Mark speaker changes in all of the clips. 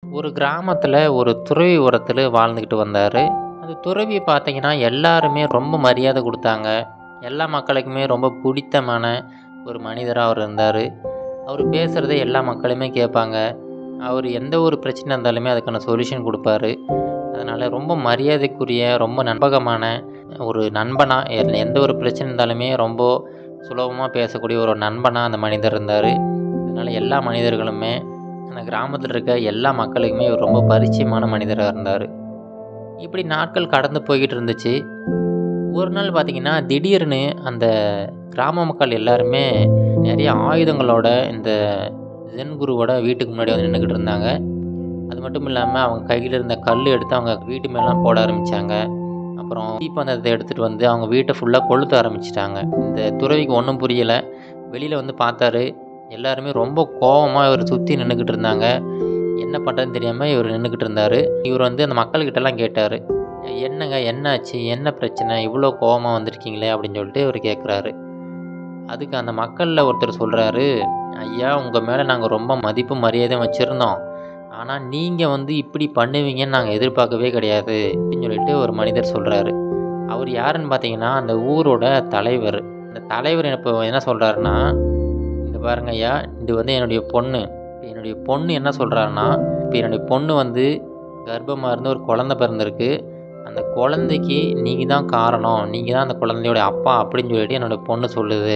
Speaker 1: ஒரு கிராமத்தில் ஒரு துறவி உரத்தில் வாழ்ந்துக்கிட்டு வந்தார் அந்த துறவி பார்த்தீங்கன்னா எல்லாருமே ரொம்ப மரியாதை கொடுத்தாங்க எல்லா மக்களுக்குமே ரொம்ப பிடித்தமான ஒரு மனிதராக அவர் இருந்தார் அவர் பேசுகிறத எல்லா மக்களுமே கேட்பாங்க அவர் எந்த ஒரு பிரச்சனை இருந்தாலுமே அதுக்கான சொல்யூஷன் கொடுப்பாரு அதனால் ரொம்ப மரியாதைக்குரிய ரொம்ப நம்பகமான ஒரு நண்பனாக எந்த ஒரு பிரச்சனை இருந்தாலுமே ரொம்ப சுலபமாக பேசக்கூடிய ஒரு நண்பனாக அந்த மனிதர் இருந்தார் அதனால் எல்லா மனிதர்களுமே அந்த கிராமத்தில் இருக்க எல்லா மக்களுக்குமே இவர் ரொம்ப பரிச்சயமான மனிதராக இருந்தார் இப்படி நாட்கள் கடந்து போய்கிட்டு இருந்துச்சு ஒரு நாள் பார்த்திங்கன்னா திடீர்னு அந்த கிராம மக்கள் எல்லாருமே நிறைய ஆயுதங்களோட இந்த ஜென் குருவோட வீட்டுக்கு முன்னாடி வந்து நின்றுக்கிட்டு இருந்தாங்க அது மட்டும் இல்லாமல் அவங்க கையில் இருந்த கல் எடுத்து அவங்க வீட்டு மேலாம் போட ஆரம்பித்தாங்க அப்புறம் தீப்பந்தத்தை எடுத்துகிட்டு வந்து அவங்க வீட்டை ஃபுல்லாக கொளுத்த ஆரம்பிச்சிட்டாங்க இந்த துறவிக்கு ஒன்றும் புரியலை வெளியில் வந்து பார்த்தாரு எல்லாருமே ரொம்ப கோபமாக இவர் சுற்றி நின்றுக்கிட்டு இருந்தாங்க என்ன பண்ணுறதுன்னு தெரியாமல் இவர் நின்றுக்கிட்டு இருந்தார் இவர் வந்து அந்த மக்கள்கிட்டலாம் கேட்டார் என்னங்க என்னாச்சு என்ன பிரச்சனை இவ்வளோ கோபமாக வந்திருக்கீங்களே அப்படின்னு சொல்லிட்டு இவர் கேட்குறாரு அதுக்கு அந்த மக்களில் ஒருத்தர் சொல்கிறாரு ஐயா உங்கள் மேலே நாங்கள் ரொம்ப மதிப்பு மரியாதையும் வச்சுருந்தோம் ஆனால் நீங்கள் வந்து இப்படி பண்ணுவீங்கன்னு நாங்கள் எதிர்பார்க்கவே கிடையாது அப்படின்னு சொல்லிட்டு ஒரு மனிதர் சொல்கிறாரு அவர் யாருன்னு பார்த்தீங்கன்னா அந்த ஊரோட தலைவர் அந்த தலைவர் இப்போ என்ன சொல்கிறாருன்னா இங்கே பாருங்க ஐயா இது வந்து என்னுடைய பொண்ணு என்னுடைய பொண்ணு என்ன சொல்கிறாருன்னா இப்போ என்னுடைய பொண்ணு வந்து கர்ப்பமாக இருந்து ஒரு குழந்த பிறந்திருக்கு அந்த குழந்தைக்கு நீங்கள் தான் காரணம் நீங்கள் தான் அந்த குழந்தையோட அப்பா அப்படின்னு சொல்லிட்டு என்னோடய பொண்ணு சொல்லுது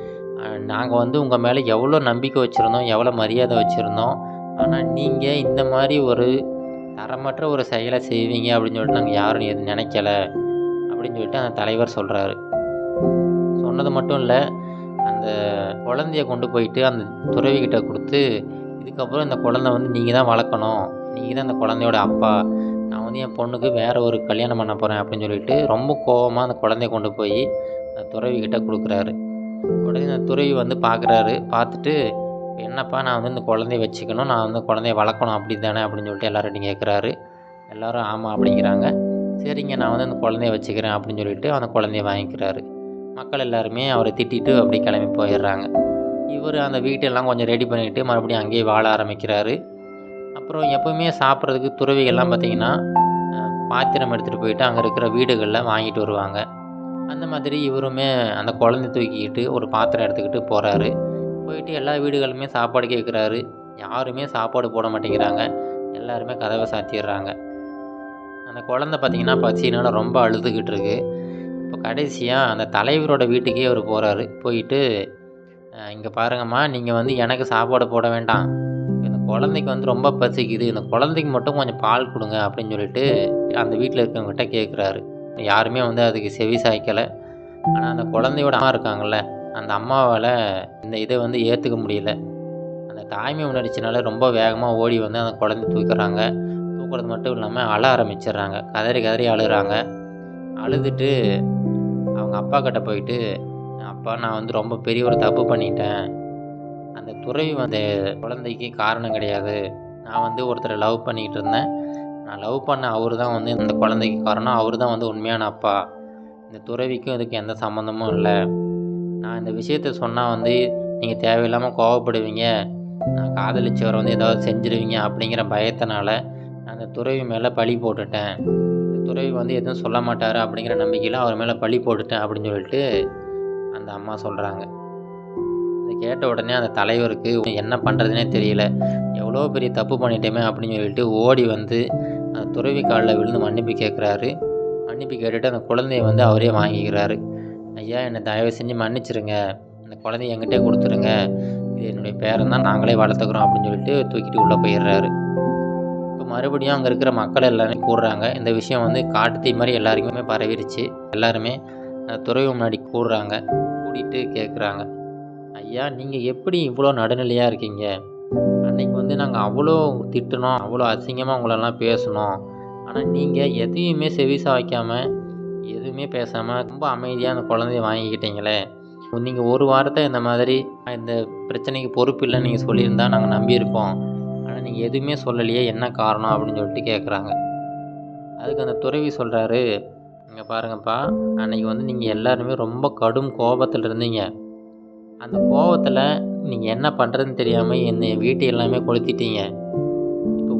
Speaker 1: நாங்கள் வந்து உங்கள் மேலே எவ்வளோ நம்பிக்கை வச்சுருந்தோம் எவ்வளோ மரியாதை வச்சுருந்தோம் ஆனால் நீங்கள் இந்த மாதிரி ஒரு தரமற்ற ஒரு செயலை செய்வீங்க அப்படின்னு சொல்லிட்டு நாங்கள் யாரும் எதுவும் நினைக்கல அப்படின்னு சொல்லிட்டு அந்த தலைவர் சொல்கிறாரு சொன்னது மட்டும் இல்லை அந்த குழந்தைய கொண்டு போயிட்டு அந்த துறவிக்கிட்ட கொடுத்து இதுக்கப்புறம் இந்த குழந்தை வந்து நீங்கள் தான் வளர்க்கணும் நீங்கள் தான் அந்த குழந்தையோட அப்பா நான் வந்து என் பொண்ணுக்கு வேறு ஒரு கல்யாணம் பண்ண போகிறேன் அப்படின்னு சொல்லிட்டு ரொம்ப கோபமாக அந்த குழந்தைய கொண்டு போய் அந்த துறவிக்கிட்ட கொடுக்குறாரு உடனே அந்த துறவி வந்து பார்க்குறாரு பார்த்துட்டு என்னப்பா நான் வந்து இந்த குழந்தைய வச்சுக்கணும் நான் வந்து குழந்தைய வளர்க்கணும் அப்படி தானே அப்படின்னு சொல்லிட்டு எல்லார்ட்டையும் கேட்குறாரு எல்லோரும் ஆமாம் அப்படிங்கிறாங்க சரிங்க நான் வந்து அந்த குழந்தைய வச்சுக்கிறேன் அப்படின்னு சொல்லிட்டு அந்த குழந்தைய வாங்கிக்கிறாரு மக்கள் எல்லாருமே அவரை திட்டிட்டு அப்படி கிளம்பி போயிடுறாங்க இவர் அந்த வீட்டெல்லாம் கொஞ்சம் ரெடி பண்ணிவிட்டு மறுபடியும் அங்கேயே வாழ ஆரம்பிக்கிறாரு அப்புறம் எப்போவுமே சாப்பிட்றதுக்கு துறவிகள்லாம் பார்த்திங்கன்னா பாத்திரம் எடுத்துகிட்டு போயிட்டு அங்கே இருக்கிற வீடுகளில் வாங்கிட்டு வருவாங்க அந்த மாதிரி இவருமே அந்த குழந்தை தூக்கிக்கிட்டு ஒரு பாத்திரம் எடுத்துக்கிட்டு போகிறாரு போயிட்டு எல்லா வீடுகளுமே சாப்பாடு கேட்குறாரு யாருமே சாப்பாடு போட மாட்டேங்கிறாங்க எல்லாருமே கதவை சாத்திடுறாங்க அந்த குழந்த பார்த்திங்கன்னா பசினால் ரொம்ப அழுதுகிட்டு இருக்கு இப்போ கடைசியாக அந்த தலைவரோட வீட்டுக்கே அவர் போகிறாரு போயிட்டு இங்கே பாருங்கம்மா நீங்கள் வந்து எனக்கு சாப்பாடு போட வேண்டாம் இந்த குழந்தைக்கு வந்து ரொம்ப பசிக்குது இந்த குழந்தைக்கு மட்டும் கொஞ்சம் பால் கொடுங்க அப்படின்னு சொல்லிட்டு அந்த வீட்டில் இருக்கவங்ககிட்ட கேட்குறாரு யாருமே வந்து அதுக்கு செவி சாய்க்கலை ஆனால் அந்த குழந்தையோட அம்மா இருக்காங்கள்ல அந்த அம்மாவால் இந்த இதை வந்து ஏற்றுக்க முடியல அந்த தாய்மை உணர்ச்சினால ரொம்ப வேகமாக ஓடி வந்து அந்த குழந்தை தூக்குறாங்க தூக்குறது மட்டும் இல்லாமல் அழ ஆரம்பிச்சிடுறாங்க கதறி கதறி அழுகிறாங்க அழுதுட்டு அவங்க அப்பா கிட்ட போயிட்டு அப்பா நான் வந்து ரொம்ப பெரிய ஒரு தப்பு பண்ணிட்டேன் அந்த துறவி வந்து குழந்தைக்கு காரணம் கிடையாது நான் வந்து ஒருத்தரை லவ் பண்ணிக்கிட்டு இருந்தேன் நான் லவ் பண்ண அவர் தான் வந்து இந்த குழந்தைக்கு காரணம் அவர் தான் வந்து உண்மையான அப்பா இந்த துறவிக்கும் இதுக்கு எந்த சம்மந்தமும் இல்லை நான் இந்த விஷயத்த சொன்னால் வந்து நீங்கள் தேவையில்லாமல் கோவப்படுவீங்க நான் காதலிச்சவரை வந்து ஏதாவது செஞ்சுருவீங்க அப்படிங்கிற பயத்தினால நான் அந்த துறவி மேலே பழி போட்டுட்டேன் இந்த துறவி வந்து எதுவும் சொல்ல மாட்டார் அப்படிங்கிற நம்பிக்கையில் அவர் மேலே பழி போட்டுட்டேன் அப்படின்னு சொல்லிட்டு அந்த அம்மா சொல்கிறாங்க இதை கேட்ட உடனே அந்த தலைவருக்கு என்ன பண்ணுறதுனே தெரியல எவ்வளோ பெரிய தப்பு பண்ணிட்டேமே அப்படின்னு சொல்லிட்டு ஓடி வந்து அந்த துறவி காலில் விழுந்து மன்னிப்பு கேட்குறாரு மன்னிப்பு கேட்டுட்டு அந்த குழந்தைய வந்து அவரே வாங்கிக்கிறாரு ஐயா என்னை தயவு செஞ்சு மன்னிச்சிருங்க அந்த குழந்தைய என்கிட்டே கொடுத்துருங்க இது என்னுடைய பேரன் தான் நாங்களே வளர்த்துக்கிறோம் அப்படின்னு சொல்லிட்டு தூக்கிட்டு உள்ளே போயிடுறாரு இப்போ மறுபடியும் அங்கே இருக்கிற மக்கள் எல்லாருமே கூடுறாங்க இந்த விஷயம் வந்து காட்டுத்தீ மாதிரி எல்லாருக்குமே பரவிருச்சு எல்லாருமே அந்த துறவி முன்னாடி கூடுறாங்க கூட்டிகிட்டு கேட்குறாங்க ஐயா நீங்கள் எப்படி இவ்வளோ நடுநிலையாக இருக்கீங்க அன்னைக்கு வந்து நாங்கள் அவ்வளோ திட்டினோம் அவ்வளோ அசிங்கமாக உங்களெல்லாம் பேசினோம் ஆனால் நீங்கள் எதையுமே செவிசா வைக்காமல் எதுவுமே பேசாமல் ரொம்ப அமைதியாக அந்த குழந்தைய வாங்கிக்கிட்டீங்களே நீங்கள் ஒரு வாரத்தை இந்த மாதிரி இந்த பிரச்சனைக்கு பொறுப்பு இல்லைன்னு நீங்கள் சொல்லியிருந்தா நாங்கள் நம்பியிருப்போம் ஆனால் நீங்கள் எதுவுமே சொல்லலையே என்ன காரணம் அப்படின்னு சொல்லிட்டு கேட்குறாங்க அதுக்கு அந்த துறவி சொல்கிறாரு இங்கே பாருங்கப்பா அன்னைக்கு வந்து நீங்கள் எல்லாருமே ரொம்ப கடும் கோபத்தில் இருந்தீங்க அந்த கோபத்தில் நீங்கள் என்ன பண்ணுறதுன்னு தெரியாமல் என்னை வீட்டை எல்லாமே கொளுத்திட்டீங்க இப்போ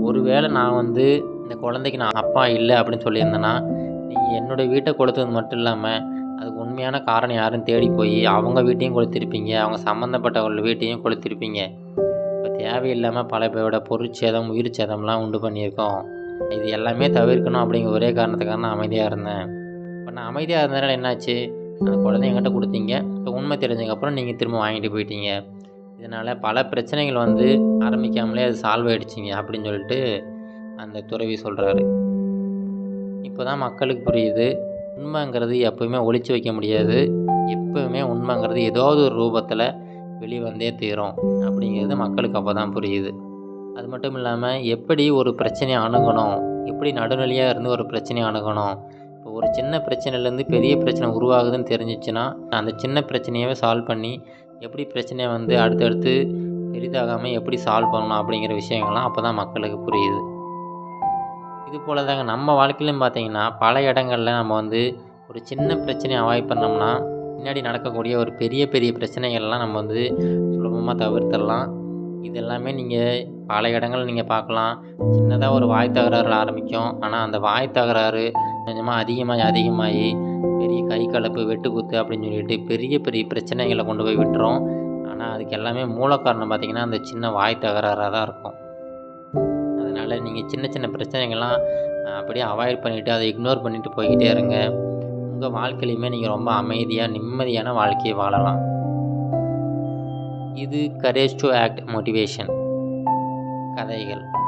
Speaker 1: ஒருவேளை நான் வந்து இந்த குழந்தைக்கு நான் அப்பா இல்லை அப்படின்னு சொல்லியிருந்தேன்னா நீங்கள் என்னுடைய வீட்டை கொடுத்தது மட்டும் இல்லாமல் அதுக்கு உண்மையான காரணம் யாருன்னு தேடி போய் அவங்க வீட்டையும் கொளுத்திருப்பீங்க அவங்க சம்மந்தப்பட்டவர்கள் வீட்டையும் கொளுத்திருப்பீங்க இப்போ தேவையில்லாமல் பல பேரோட பொருட்சேதம் உயிர் சேதம்லாம் உண்டு பண்ணியிருக்கோம் இது எல்லாமே தவிர்க்கணும் அப்படிங்கிற ஒரே காரணத்துக்காக நான் அமைதியாக இருந்தேன் இப்போ நான் அமைதியாக இருந்ததுனால என்னாச்சு அந்த குழந்தை என்கிட்ட கொடுத்தீங்க இப்போ உண்மை தெரிஞ்சதுக்கப்புறம் நீங்கள் திரும்ப வாங்கிட்டு போயிட்டீங்க இதனால் பல பிரச்சனைகள் வந்து ஆரம்பிக்காமலே அது சால்வ் ஆகிடுச்சிங்க அப்படின்னு சொல்லிட்டு அந்த துறவி சொல்கிறாரு இப்போ தான் மக்களுக்கு புரியுது உண்மைங்கிறது எப்போவுமே ஒழிச்சு வைக்க முடியாது எப்போவுமே உண்மைங்கிறது ஏதாவது ஒரு ரூபத்தில் வெளிவந்தே தீரும் அப்படிங்கிறது மக்களுக்கு அப்போ தான் புரியுது அது மட்டும் இல்லாமல் எப்படி ஒரு பிரச்சனையை அணுகணும் எப்படி நடுநிலையாக இருந்து ஒரு பிரச்சனையை அணுகணும் இப்போ ஒரு சின்ன பிரச்சனையிலேருந்து பெரிய பிரச்சனை உருவாகுதுன்னு தெரிஞ்சிச்சுன்னா அந்த சின்ன பிரச்சனையவே சால்வ் பண்ணி எப்படி பிரச்சனையை வந்து அடுத்தடுத்து பெரிதாகாமல் எப்படி சால்வ் பண்ணணும் அப்படிங்கிற விஷயங்கள்லாம் அப்போ தான் மக்களுக்கு புரியுது இது போல் தாங்க நம்ம வாழ்க்கையிலும் பார்த்தீங்கன்னா பல இடங்களில் நம்ம வந்து ஒரு சின்ன பிரச்சனையை அவாய்ட் பண்ணோம்னா பின்னாடி நடக்கக்கூடிய ஒரு பெரிய பெரிய பிரச்சனைகள்லாம் நம்ம வந்து சுலபமாக தவிர்த்திடலாம் இது எல்லாமே நீங்கள் பல இடங்கள் நீங்கள் பார்க்கலாம் சின்னதாக ஒரு வாய் தகராறு ஆரம்பிக்கும் ஆனால் அந்த வாய் தகராறு கொஞ்சமாக அதிகமாகி அதிகமாகி பெரிய கை கலப்பு வெட்டுக்குத்து அப்படின்னு சொல்லிட்டு பெரிய பெரிய பிரச்சனைகளை கொண்டு போய் விட்டுரும் ஆனால் அதுக்கு எல்லாமே மூல காரணம் பார்த்திங்கன்னா அந்த சின்ன வாய் தகராறாக தான் இருக்கும் அதனால் நீங்கள் சின்ன சின்ன பிரச்சனைகள்லாம் அப்படியே அவாய்ட் பண்ணிவிட்டு அதை இக்னோர் பண்ணிவிட்டு போய்கிட்டே இருங்க உங்கள் வாழ்க்கையிலையுமே நீங்கள் ரொம்ப அமைதியாக நிம்மதியான வாழ்க்கையை வாழலாம் இது கரேஜ் டு ஆக்ட் மோட்டிவேஷன் கதைகள்